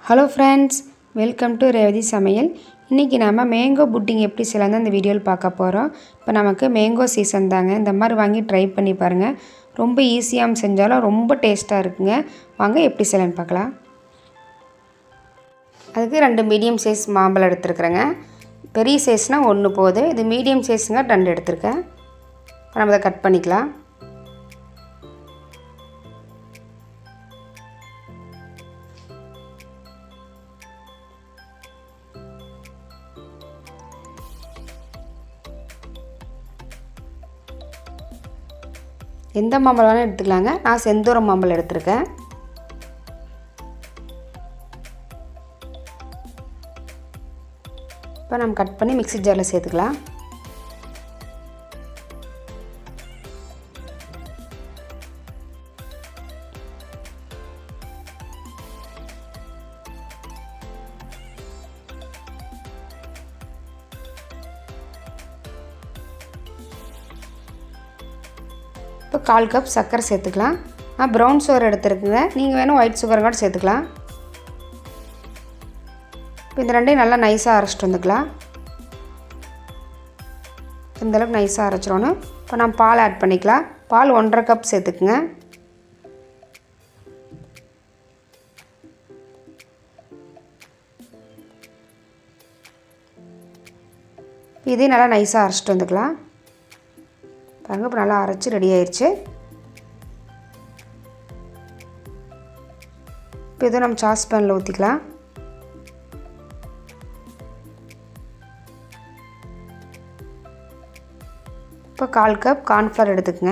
hello friends welcome to Revathi சமையல் இன்றைக்கி நம்ம மேங்கோ புட்டிங் எப்படி செய்யலாம் தான் இந்த வீடியோவில் பார்க்க போகிறோம் இப்போ நமக்கு மேங்கோ சீசன் தாங்க இந்த மாதிரி வாங்கி ட்ரை பண்ணி பாருங்கள் ரொம்ப ஈஸியாக செஞ்சாலும் ரொம்ப டேஸ்ட்டாக இருக்குங்க வாங்க எப்படி செய்யலான்னு பார்க்கலாம் அதுக்கு ரெண்டு மீடியம் சைஸ் மாம்பழம் எடுத்துருக்குறேங்க பெரிய சைஸ்னால் ஒன்று போகுது இது மீடியம் சைஸுங்க ரெண்டு எடுத்திருக்கேன் இப்போ நம்ம அதை கட் பண்ணிக்கலாம் எந்த மாம்பழம் வேணாலும் எடுத்துக்கலாங்க நான் செந்தூரம் மாம்பழம் எடுத்திருக்கேன் இப்போ நம்ம கட் பண்ணி மிக்ஸி ஜாரில் சேர்த்துக்கலாம் இப்போ கால் கப் சர்க்கரை சேர்த்துக்கலாம் நான் ப்ரௌன் சுகர் எடுத்துருக்குங்க நீங்கள் வேணும் ஒயிட் சுகர் கூட சேர்த்துக்கலாம் இப்போ இந்த ரெண்டையும் நல்லா நைஸாக அரைச்சிட்டு வந்துக்கலாம் இந்தளவுக்கு நைஸாக அரைச்சிடணும் இப்போ நான் பால் ஆட் பண்ணிக்கலாம் பால் ஒன்றரை கப் சேர்த்துக்குங்க இதையும் நல்லா நைஸாக அரைச்சிட்டு வந்துக்கலாம் பாருங்கள் இப்போ நல்லா அரைச்சி ரெடி ஆயிடுச்சு இப்போ இதை நம்ம சாஸ் பேனில் ஊற்றிக்கலாம் இப்போ கால் கப் கார்ன்ஃப்ளவர் எடுத்துக்கங்க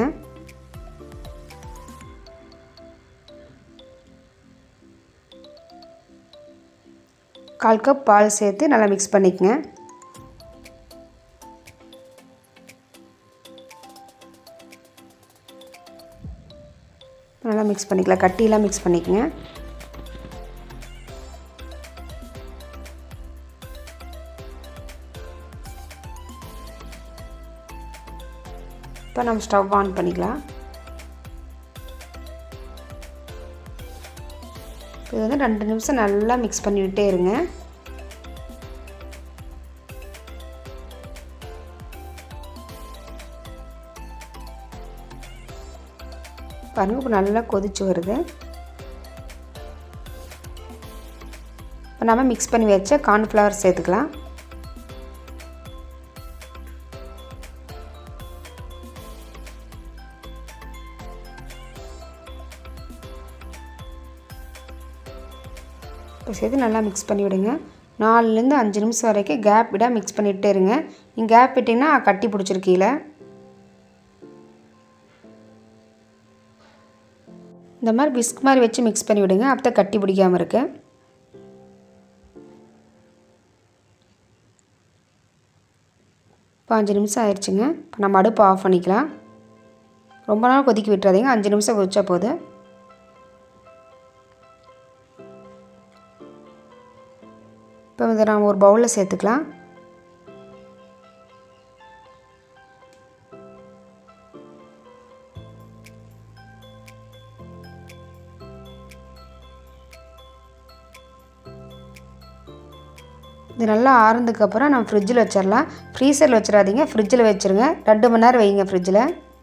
கால் கப் பால் சேர்த்து நல்லா மிக்ஸ் பண்ணிக்கங்க நல்லா மிக்ஸ் பண்ணிக்கலாம் கட்டியெல்லாம் மிக்ஸ் பண்ணிக்கங்க இப்போ நம்ம ஸ்டவ் ஆன் பண்ணிக்கலாம் இது வந்து ரெண்டு நிமிஷம் நல்லா மிக்ஸ் பண்ணிவிட்டே இருங்க பாருங்கள் இப்போ நல்லா கொதிச்சு வருது இப்போ நம்ம மிக்ஸ் பண்ணி வச்ச கார்ன்ஃப்ளவர் சேர்த்துக்கலாம் இப்போ சேர்த்து நல்லா மிக்ஸ் பண்ணி விடுங்க நாலுலேருந்து அஞ்சு நிமிஷம் வரைக்கும் கேப் விட மிக்ஸ் பண்ணிகிட்டே இருங்க நீங்கள் கேப் விட்டிங்கன்னா கட்டி பிடிச்சிருக்கீல இந்த மாதிரி பிஸ்க் மாதிரி வச்சு மிக்ஸ் பண்ணி விடுங்க அப்போ தான் கட்டி பிடிக்காமல் இருக்கு இப்போ அஞ்சு நிமிஷம் ஆயிடுச்சுங்க இப்போ நம்ம அடுப்பு ஆஃப் பண்ணிக்கலாம் ரொம்ப நாள் கொதிக்க விட்டுறாதீங்க அஞ்சு நிமிஷம் கொதிச்சா போதும் இப்போ இதை நாம் ஒரு பவுலில் சேர்த்துக்கலாம் இது நல்லா ஆறுனதுக்கப்புறம் நம்ம ஃப்ரிட்ஜில் வச்சிடலாம் ஃப்ரீசரில் வச்சிடாதீங்க ஃப்ரிட்ஜில் வச்சுருங்க ரெண்டு மணி நேரம் வைங்க ஃப்ரிட்ஜில்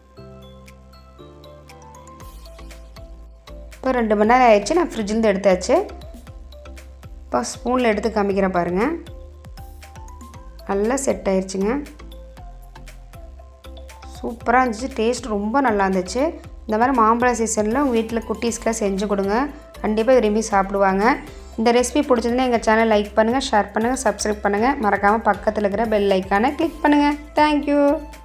இப்போ ரெண்டு மணி நேரம் ஆயிடுச்சு நான் ஃப்ரிட்ஜிலேருந்து எடுத்தாச்சு இப்போ ஸ்பூனில் எடுத்து காமிக்கிறேன் பாருங்கள் நல்லா செட் ஆயிடுச்சுங்க சூப்பராக இருந்துச்சு டேஸ்ட் ரொம்ப நல்லா இருந்துச்சு இந்த மாதிரி மாம்பழ சீசனில் உங்கள் வீட்டில் குட்டீஸ்க்கெலாம் செஞ்சு கொடுங்க கண்டிப்பாக விரும்பி சாப்பிடுவாங்க இந்த ரெசிபி பிடிச்சிருந்தா எங்கள் சேனல் லைக் பண்ணுங்கள் ஷேர் பண்ணுங்கள் சப்ஸ்கிரைப் பண்ணுங்கள் மறக்காமல் பக்கத்தில் இருக்கிற பெல் ஐக்கானை கிளிக் பண்ணுங்கள் தேங்க்யூ